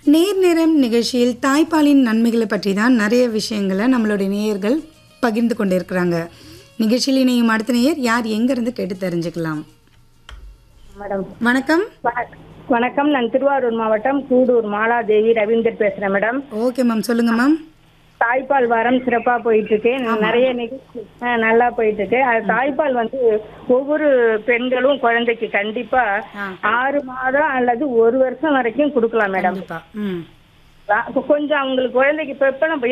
நேர் நேரம் நிகழ்ச்சியில் தாய்ப்பாலின் நன்மைகளை பற்றி தான் நிறைய விஷயங்களை நம்மளுடைய நேயர்கள் பகிர்ந்து கொண்டிருக்கிறாங்க நிகழ்ச்சியில் இணையும் அடுத்த நேயர் யார் எங்கேருந்து கேட்டு தெரிஞ்சுக்கலாம் மேடம் வணக்கம் வணக்- வணக்கம் நான் திருவாரூர் மாவட்டம் கூடூர் மாலாதேவி ரவீந்தர் பேசுறேன் மேடம் ஓகே மேம் சொல்லுங்க மேம் தாய்ப்பால் வாரம் சிறப்பா போயிட்டு இருக்கு நிறைய நிகழ்ச்சி ஆ, நல்லா போயிட்டு இருக்கு அது தாய்ப்பால் வந்து ஒவ்வொரு பெண்களும் குழந்தைக்கு கண்டிப்பா ஆறு மாதம் அல்லது ஒரு வருஷம் வரைக்கும் கொடுக்கலாம் மேடம் கண்டிப்பா ம் கொஞ்சம் அவங்களுக்கு குழந்தைக்கு இப்ப இப்ப நம்ம